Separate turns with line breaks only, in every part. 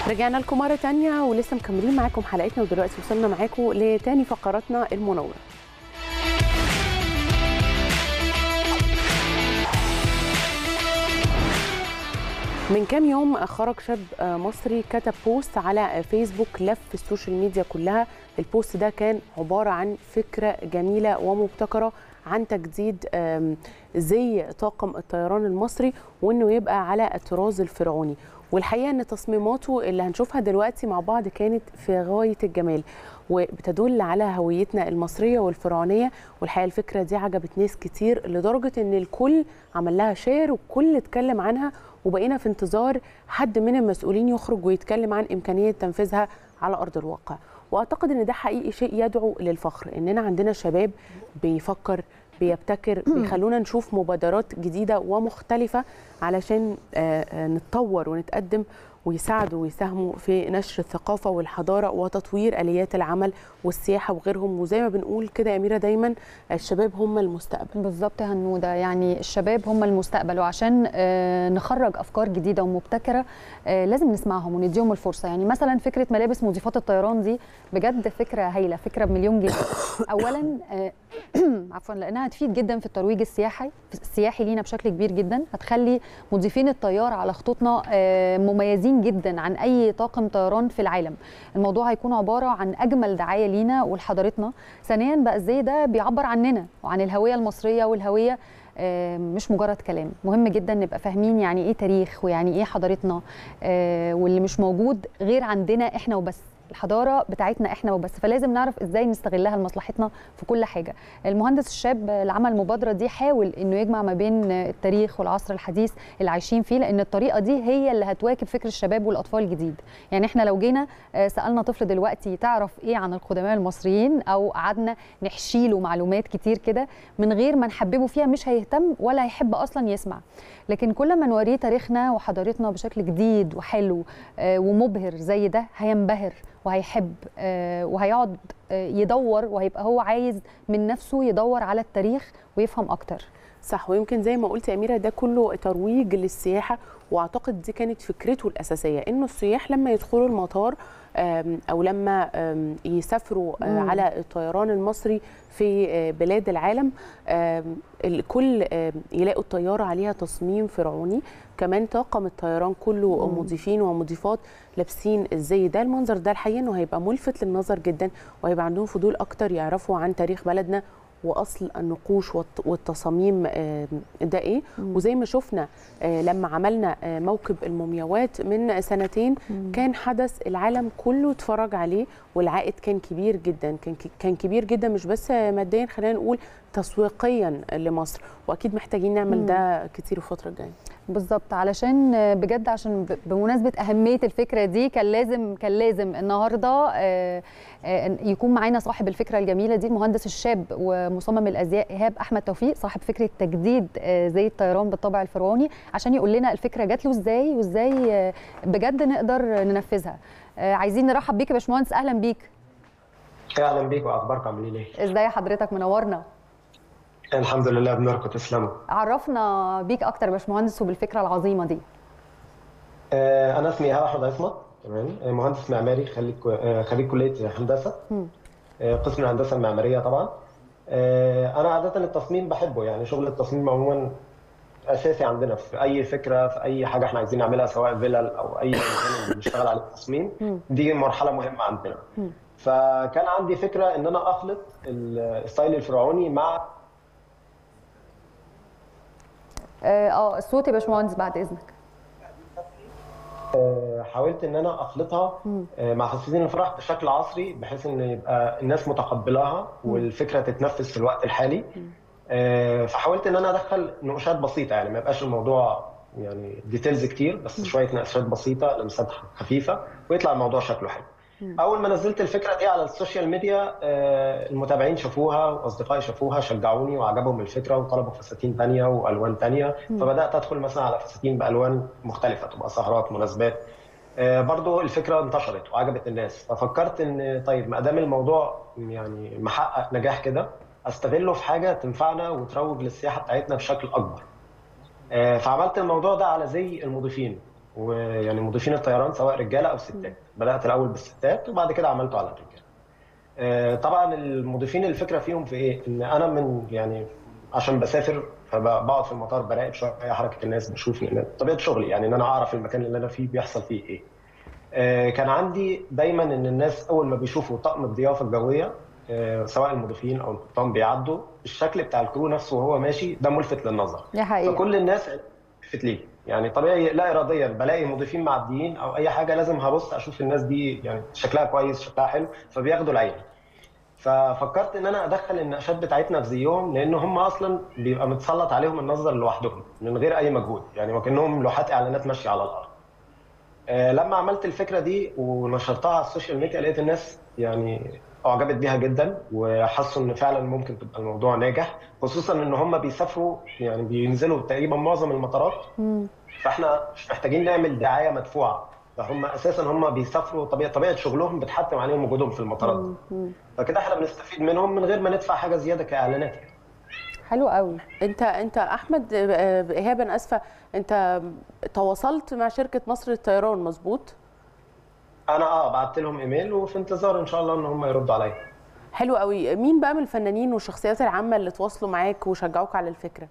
رجعنا لكم مرة تانية ولسه مكملين معاكم حلقتنا ودلوقتي وصلنا معاكم لتاني فقراتنا المنورة من كام يوم خرج شاب مصري كتب بوست على فيسبوك لف السوشيال ميديا كلها البوست ده كان عبارة عن فكرة جميلة ومبتكرة عن تجديد زي طاقم الطيران المصري وانه يبقى على الطراز الفرعوني والحقيقه ان تصميماته اللي هنشوفها دلوقتي مع بعض كانت في غايه الجمال وبتدل على هويتنا المصريه والفرعونيه والحقيقه الفكره دي عجبت ناس كتير لدرجه ان الكل عمل لها شير والكل اتكلم عنها وبقينا في انتظار حد من المسؤولين يخرج ويتكلم عن امكانيه تنفيذها على ارض الواقع واعتقد ان ده حقيقي شيء يدعو للفخر اننا عندنا شباب بيفكر بيبتكر بيخلونا نشوف مبادرات جديده ومختلفه علشان نتطور ونتقدم ويساعدوا ويساهموا في نشر الثقافه والحضاره وتطوير اليات العمل والسياحه وغيرهم وزي ما بنقول كده يا اميره دايما الشباب هم المستقبل
بالظبط يا هنوده يعني الشباب هم المستقبل وعشان نخرج افكار جديده ومبتكره لازم نسمعهم ونديهم الفرصه يعني مثلا فكره ملابس مضيفات الطيران دي بجد فكره هايله فكره بمليون جنيه اولا عفوا لانها هتفيد جدا في الترويج السياحي السياحي لينا بشكل كبير جدا هتخلي مضيفين الطيار على خطوطنا مميزين جدا عن اي طاقم طيران في العالم الموضوع هيكون عباره عن اجمل دعايه لينا ولحضارتنا ثانيا بقى ازاي ده بيعبر عننا وعن الهويه المصريه والهويه مش مجرد كلام مهم جدا نبقى فاهمين يعني ايه تاريخ ويعني ايه حضارتنا واللي مش موجود غير عندنا احنا وبس الحضاره بتاعتنا احنا وبس فلازم نعرف ازاي نستغلها لمصلحتنا في كل حاجه المهندس الشاب اللي عمل المبادره دي حاول انه يجمع ما بين التاريخ والعصر الحديث اللي عايشين فيه لان الطريقه دي هي اللي هتواكب فكر الشباب والاطفال الجديد يعني احنا لو جينا سالنا طفل دلوقتي تعرف ايه عن القدماء المصريين او قعدنا نحشي له معلومات كتير كده من غير ما نحببه فيها مش هيهتم ولا هيحب اصلا يسمع لكن كل ما نوريه تاريخنا وحضارتنا بشكل جديد وحلو ومبهر زي ده هينبهر وهيحب وهيقعد يدور وهيبقى هو عايز من نفسه يدور على التاريخ ويفهم اكتر
صح ويمكن زي ما قلت يا اميره ده كله ترويج للسياحه واعتقد دي كانت فكرته الاساسيه انه السياح لما يدخلوا المطار او لما يسافروا مم. على الطيران المصري في بلاد العالم الكل يلاقوا الطياره عليها تصميم فرعوني كمان طاقم الطيران كله مم. مضيفين ومضيفات لابسين الزي ده المنظر ده الحقيقه انه هيبقى ملفت للنظر جدا وهيبقى عندهم فضول اكتر يعرفوا عن تاريخ بلدنا واصل النقوش والتصاميم ده ايه وزي ما شفنا لما عملنا موكب المومياوات من سنتين كان حدث العالم كله اتفرج عليه والعائد كان كبير جدا كان كان كبير جدا مش بس ماديا خلينا نقول تسويقيا لمصر واكيد محتاجين نعمل ده كتير الفتره الجايه
بالظبط علشان بجد عشان بمناسبه اهميه الفكره دي كان لازم كان لازم النهارده يكون معانا صاحب الفكره الجميله دي المهندس الشاب ومصمم الازياء ايهاب احمد توفيق صاحب فكره تجديد زي الطيران بالطابع الفرعوني عشان يقول لنا الفكره جات له ازاي وازاي بجد نقدر ننفذها عايزين نرحب بيك يا باشمهندس اهلا بيك
اهلا بيك واخبارك عاملين ايه
ازاي حضرتك منورنا
الحمد لله بنوركم تسلموا
عرفنا بيك اكتر يا باشمهندس وبالفكره العظيمه دي
آه انا اسمي ايهاب احمد عصمت تمام مهندس معماري خريج خريج كليه هندسه آه قسم الهندسه المعماريه طبعا آه انا عاده التصميم بحبه يعني شغل التصميم عموما اساسي عندنا في اي فكره في اي حاجه احنا عايزين نعملها سواء فيلل او اي مكان بنشتغل عليه التصميم دي مرحله مهمه عندنا فكان عندي فكره ان انا اخلط الستايل الفرعوني مع
اه الصوت يا باشمهندس بعد اذنك
حاولت ان انا اخلطها مع فساتين الفرح بشكل عصري بحيث ان يبقى الناس متقبلاها والفكره تتنفذ في الوقت الحالي فحاولت ان انا ادخل نقوشات بسيطه يعني ما يبقاش الموضوع يعني ديتيلز كتير بس شويه نقاشات بسيطه لمسات خفيفه ويطلع الموضوع شكله حلو اول ما نزلت الفكره دي على السوشيال ميديا المتابعين شافوها واصدقائي شافوها شجعوني وعجبهم الفكره وطلبوا فساتين ثانيه والوان ثانيه فبدات ادخل مثلا على فساتين بالوان مختلفه تبقى سهرات مناسبات برضو الفكره انتشرت وعجبت الناس ففكرت ان طيب ما دام الموضوع يعني محقق نجاح كده استغله في حاجه تنفعنا وتروج للسياحه بتاعتنا بشكل اكبر فعملت الموضوع ده على زي المضيفين ويعني مضيفين الطيران سواء رجاله او ستات بدات الاول بالستات وبعد كده عملته على الرجاله آه، طبعا المضيفين الفكره فيهم في ايه ان انا من يعني عشان بسافر فبقعد في المطار براقب شويه حركه الناس بشوف لأن طبيعه شغلي يعني ان انا اعرف المكان اللي انا فيه بيحصل فيه ايه آه، كان عندي دايما ان الناس اول ما بيشوفوا طقم الضيافه الجويه آه، سواء المضيفين او القبطان بيعدوا الشكل بتاع الكرو نفسه وهو ماشي ده ملفت للنظر
دي حقيقه
فكل الناس لفت ليه يعني طبيعي لا اراديا بلاقي مضيفين معديين او اي حاجه لازم هبص اشوف الناس دي يعني شكلها كويس شكلها حلو فبياخدوا العين ففكرت ان انا ادخل النقشات بتاعتنا في زيهم لان هم اصلا بيبقى متسلط عليهم النظر لوحدهم من غير اي مجهود يعني وكانهم لوحات اعلانات ماشيه على الارض آه، لما عملت الفكره دي ونشرتها على السوشيال ميديا لقيت الناس يعني اعجبت بيها جدا وحسوا ان فعلا ممكن تبقى الموضوع ناجح خصوصا ان هم بيسافروا يعني بينزلوا تقريبا معظم المطارات
مم.
فاحنا مش محتاجين نعمل دعايه مدفوعه فهم اساسا هم بيسافروا طبيعه طبيعه شغلهم بتحتم عليهم وجودهم في المطارات دي.
مم.
فكده احنا بنستفيد منهم من غير ما ندفع حاجه زياده كاعلانات يعني.
حلو قوي
انت انت احمد آه، ايهاب انا اسفه انت تواصلت مع شركه مصر للطيران مظبوط
انا اه بعت لهم ايميل وفي انتظار ان شاء الله ان هم يردوا عليا
حلو قوي مين بقى من الفنانين والشخصيات العامه اللي تواصلوا معاك وشجعوك على الفكره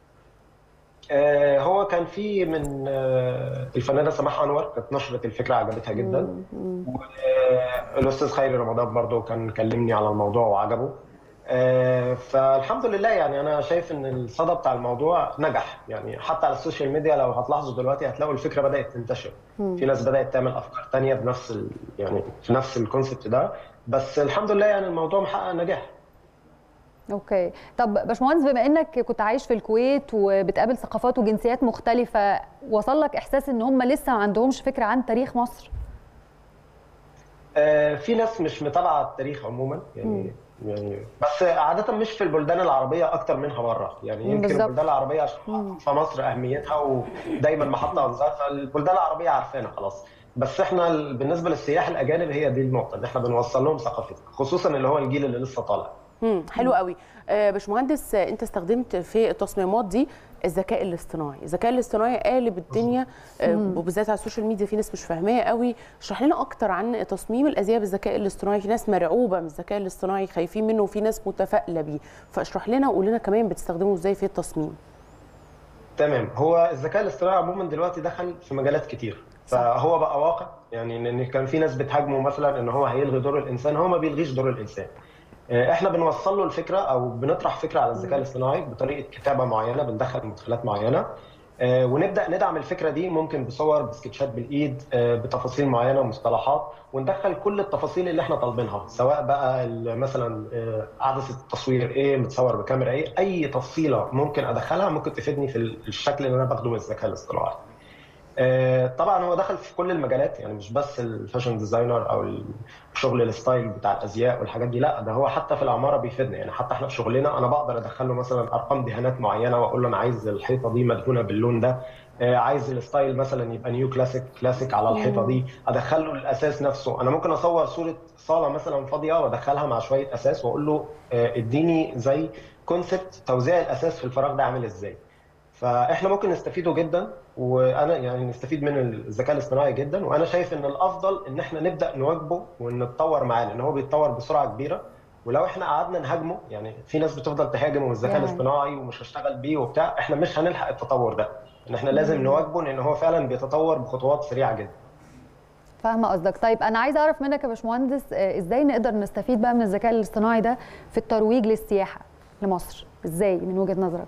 آه هو كان في من آه الفنانه سماح انور كانت نشرت الفكره عجبتها جدا والاستاذ خيري رمضان برضو كان كلمني على الموضوع وعجبه آه، فالحمد لله يعني انا شايف ان الصدى بتاع الموضوع نجح يعني حتى على السوشيال ميديا لو هتلاحظوا دلوقتي هتلاقوا الفكره بدات تنتشر في ناس بدات تعمل افكار تانية بنفس ال... يعني في نفس الكونسبت ده بس الحمد لله يعني الموضوع محقق نجاح
اوكي طب باشمهندس بما انك كنت عايش في الكويت وبتقابل ثقافات وجنسيات مختلفه وصل لك احساس ان هم لسه ما عندهمش فكره عن تاريخ مصر
آه، في ناس مش متابعه التاريخ عموما يعني يعني بس عاده مش في البلدان العربيه اكتر منها بره يعني
مم،
يمكن
بالظبط.
البلدان العربيه عشان في مصر اهميتها ودايما محطه انظار فالبلدان العربيه عارفانا خلاص بس احنا ال- بالنسبه للسياح الاجانب هي دي النقطه ان احنا بنوصل لهم ثقافتنا خصوصا اللي هو الجيل اللي لسه طالع
امم حلو قوي آه، باشمهندس آه، انت استخدمت في التصميمات دي الذكاء الاصطناعي الذكاء الاصطناعي قالب الدنيا آه، وبالذات على السوشيال ميديا في ناس مش فاهماه قوي اشرح لنا اكتر عن تصميم الازياء بالذكاء الاصطناعي في ناس مرعوبه من الذكاء الاصطناعي خايفين منه وفي ناس متفائله بيه فاشرح لنا وقول لنا كمان بتستخدمه ازاي في التصميم
تمام هو الذكاء الاصطناعي عموما دلوقتي دخل في مجالات كتير فهو بقى واقع يعني ان كان في ناس بتهاجمه مثلا ان هو هيلغي دور الانسان هو ما بيلغيش دور الانسان آه، احنا بنوصل له الفكره او بنطرح فكره على الذكاء الاصطناعي بطريقه كتابه معينه بندخل مدخلات معينه آه، ونبدا ندعم الفكره دي ممكن بصور بسكتشات بالايد آه، بتفاصيل معينه ومصطلحات وندخل كل التفاصيل اللي احنا طالبينها سواء بقى ال- مثلا آه، عدسه التصوير ايه متصور بكاميرا ايه اي تفصيله ممكن ادخلها ممكن تفيدني في ال- الشكل اللي انا باخده من الذكاء الاصطناعي آه، طبعا هو دخل في كل المجالات يعني مش بس الفاشن ديزاينر او الشغل الستايل بتاع الازياء والحاجات دي لا ده هو حتى في العماره بيفيدنا يعني حتى احنا في شغلنا انا بقدر ادخل له مثلا ارقام دهانات معينه واقول له انا عايز الحيطه دي مدهونه باللون ده آه، عايز الستايل مثلا يبقى نيو كلاسيك كلاسيك على الحيطه دي ادخل له الاساس نفسه انا ممكن اصور صوره صاله مثلا فاضيه وادخلها مع شويه اساس واقول له آه، اديني زي كونسبت توزيع الاساس في الفراغ ده عامل ازاي فاحنا ممكن نستفيده جدا وانا يعني نستفيد من الذكاء الاصطناعي جدا وانا شايف ان الافضل ان احنا نبدا نواكبه ونتطور معاه لان هو بيتطور بسرعه كبيره ولو احنا قعدنا نهاجمه يعني في ناس بتفضل تهاجم والذكاء
يعني.
الاصطناعي ومش هشتغل بيه وبتاع احنا مش هنلحق التطور ده ان احنا لازم نواكبه لان هو فعلا بيتطور بخطوات سريعه جدا
فاهمه قصدك طيب انا عايزه اعرف منك يا باشمهندس آه، ازاي نقدر نستفيد بقى من الذكاء الاصطناعي ده في الترويج للسياحه لمصر ازاي من وجهه نظرك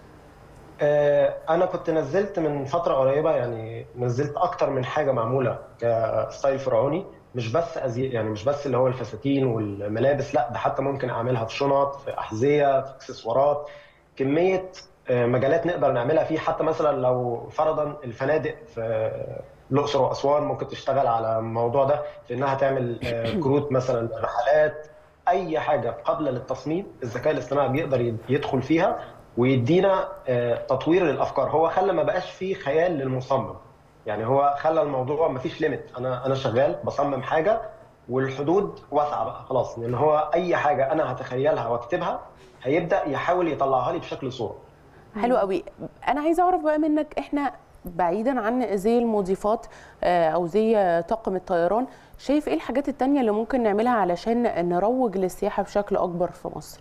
آه، انا كنت نزلت من فتره قريبه يعني نزلت اكتر من حاجه معموله كستايل فرعوني مش بس أزي... يعني مش بس اللي هو الفساتين والملابس لا ده حتى ممكن اعملها في شنط في احذيه في اكسسوارات كميه آه، مجالات نقدر نعملها فيه حتى مثلا لو فرضا الفنادق في الاقصر واسوان ممكن تشتغل على الموضوع ده في انها تعمل آه، كروت مثلا رحلات اي حاجه قابله للتصميم الذكاء الاصطناعي بيقدر يدخل فيها ويدينا آه، تطوير للافكار هو خلى ما بقاش فيه خيال للمصمم يعني هو خلى الموضوع ما فيش ليميت انا انا شغال بصمم حاجه والحدود واسعه بقى خلاص لان هو اي حاجه انا هتخيلها واكتبها هيبدا يحاول يطلعها لي بشكل صوره
حلو قوي انا عايزه اعرف بقى منك احنا بعيدا عن زي المضيفات آه، او زي طاقم الطيران شايف ايه الحاجات التانية اللي ممكن نعملها علشان نروج للسياحه بشكل اكبر في مصر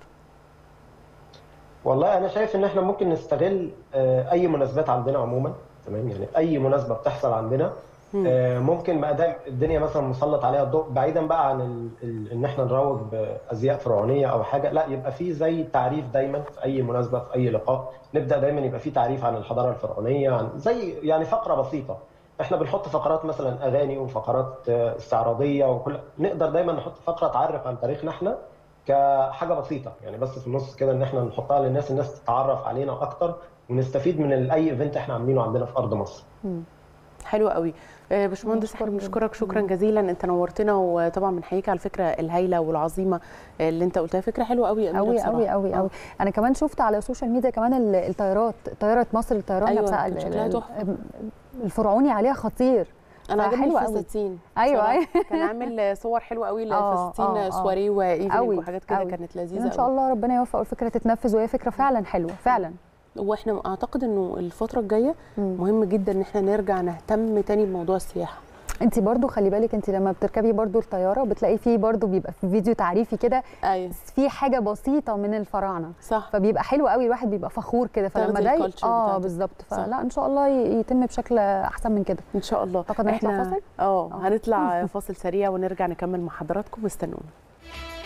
والله انا شايف ان احنا ممكن نستغل آه، اي مناسبات عندنا عموما تمام يعني اي مناسبه بتحصل عندنا آه، ممكن ما دام الدنيا مثلا مسلط عليها الضوء بعيدا بقى عن ال... ال... ان احنا نروج بازياء فرعونيه او حاجه لا يبقى في زي تعريف دايما في اي مناسبه في اي لقاء نبدا دايما يبقى في تعريف عن الحضاره الفرعونيه عن زي يعني فقره بسيطه احنا بنحط فقرات مثلا اغاني وفقرات آه، استعراضيه وكل نقدر دايما نحط فقره تعرف عن تاريخنا احنا كحاجه بسيطه يعني بس في النص كده ان احنا نحطها للناس الناس تتعرف علينا اكتر ونستفيد من ال- اي ايفنت احنا عاملينه عندنا في ارض مصر
حلو قوي آه، باشمهندس احنا بنشكرك شكرا جزيلا انت نورتنا وطبعا بنحييك على الفكره الهايله والعظيمه اللي انت قلتها فكره حلوه قوي يا أميرة
قوي
بصراحة.
قوي قوي
آه.
قوي انا كمان شفت على السوشيال ميديا كمان ال- الطيارات طياره مصر الطيران
أيوة،
نفسها
كان
ال-
شكلها
ال-
تحفة.
الفرعوني عليها خطير
انا عجبني
فحلوة قوي.
الفساتين
أيوة،
بصراحة.
أيوة.
كان عامل صور حلوه قوي
آه،
الفساتين
آه، آه.
سواري وايفنينج
قوي
وحاجات كده
قوي.
كانت لذيذه
ان شاء
قوي.
الله ربنا يوفق والفكره تتنفذ وهي فكره فعلا حلوه فعلا
واحنا اعتقد انه الفتره الجايه مهم جدا ان احنا نرجع نهتم تاني بموضوع السياحه
انت برضو خلي بالك انت لما بتركبي برضو الطياره بتلاقي فيه برضو بيبقى في فيديو تعريفي كده
ايوه
في حاجه بسيطه من الفراعنه
صح
فبيبقى حلو قوي الواحد بيبقى فخور كده فلما
تاخدي
ده ي-
الculture
اه
بتاعتك.
بالظبط
صح.
فلا ان شاء الله ي- يتم بشكل احسن من كده
ان شاء الله
أعتقد هنطلع
احنا
فاصل؟
اه هنطلع فاصل سريع ونرجع نكمل مع حضراتكم استنونا